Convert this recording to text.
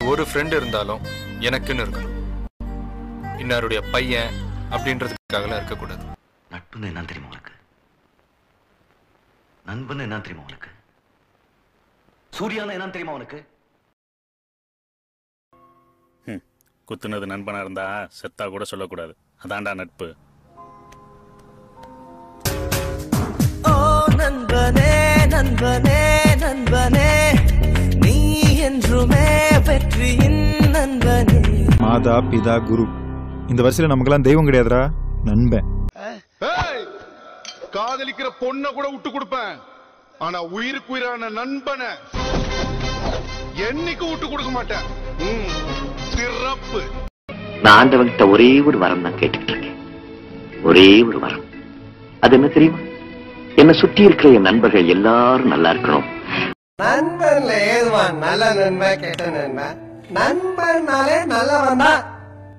ஒரு ஃப்ரெண்ட் இருந்தாலும் எனக்குன்னு இருக்கணும் இன்னாருடைய பையன் அப்படின்றதுக்காகலாம் இருக்கக்கூடாது நட்புன்னு என்ன தெரியுமா உனக்கு நண்பன் என்ன தெரியுமா உனக்கு சூர்யான்னு என்ன தெரியுமா உனக்கு குத்துனது நண்பனா இருந்தா செத்தா கூட சொல்லக்கூடாது அதான்டா நட்பு ஓ நண்பனே நண்பனே நண்பனே நீ என்றுமே வெற்றியின் நண்பனே மாதா பிதா குரு இந்த வரிசையில நமக்கெல்லாம் தெய்வம் கிடையாதுடா நண்பன் ஏய், காதலிக்கிற பொண்ண கூட விட்டு கொடுப்பேன் ஆனா உயிருக்கு உயிரான நண்பனை என்னைக்கு விட்டு கொடுக்க மாட்டேன் ம், சிறப்பு நான் ஆண்டவன்கிட்ட ஒரே ஒரு வரம் தான் கேட்டுக்கிட்டு இருக்கேன் ஒரே ஒரு வரம் அது என்ன தெரியுமா என்னை சுத்தி இருக்கிற என் நண்பர்கள் எல்லாரும் நல்லா இருக்கணும் நண்பன்ல ஏதுவான் நல்ல நன்மை கெட்ட நன்மை நண்பன்னாலே நல்லவன் தான்